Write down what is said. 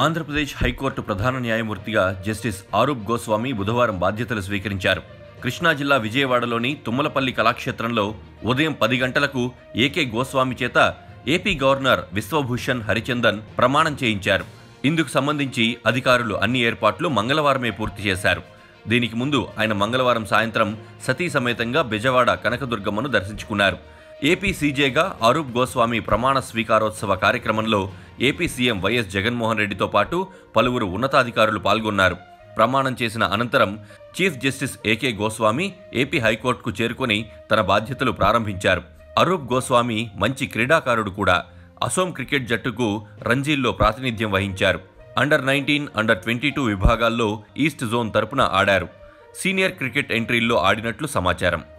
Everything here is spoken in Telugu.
ఆంధ్రప్రదేశ్ హైకోర్టు ప్రధాన న్యాయమూర్తిగా జస్టిస్ ఆరూప్ గోస్వామి బుధవారం బాధ్యతలు స్వీకరించారు కృష్ణా జిల్లా విజయవాడలోని తుమ్మలపల్లి కళాక్షేత్రంలో ఉదయం పది గంటలకు ఏకే గోస్వామి చేత ఏపీ గవర్నర్ విశ్వభూషణ్ హరిచందన్ ప్రమాణం చేయించారు ఇందుకు సంబంధించి అధికారులు అన్ని ఏర్పాట్లు మంగళవారమే పూర్తి చేశారు దీనికి ముందు ఆయన మంగళవారం సాయంత్రం సతీ సమేతంగా బెజవాడ కనకదుర్గమ్మను దర్శించుకున్నారు ఏపీ సీజేగా ఆరూప్ గోస్వామి ప్రమాణ స్వీకారోత్సవ కార్యక్రమంలో ఏపీ సీఎం వైఎస్ జగన్మోహన్ రెడ్డితో పాటు పలువురు ఉన్నతాధికారులు పాల్గొన్నారు ప్రమాణం చేసిన అనంతరం chief justice AK Goswami AP హైకోర్టుకు చేరుకొని తన బాధ్యతలు ప్రారంభించారు అరూప్ గోస్వామి మంచి క్రీడాకారుడు కూడా అసోం క్రికెట్ జట్టుకు రంజీల్లో ప్రాతినిధ్యం వహించారు under nineteen under twenty two విభాగాల్లో ఈస్ట్ జోన్ తరపున ఆడారు సీనియర్ క్రికెట్ ఎంట్రీల్లో ఆడినట్లు సమాచారం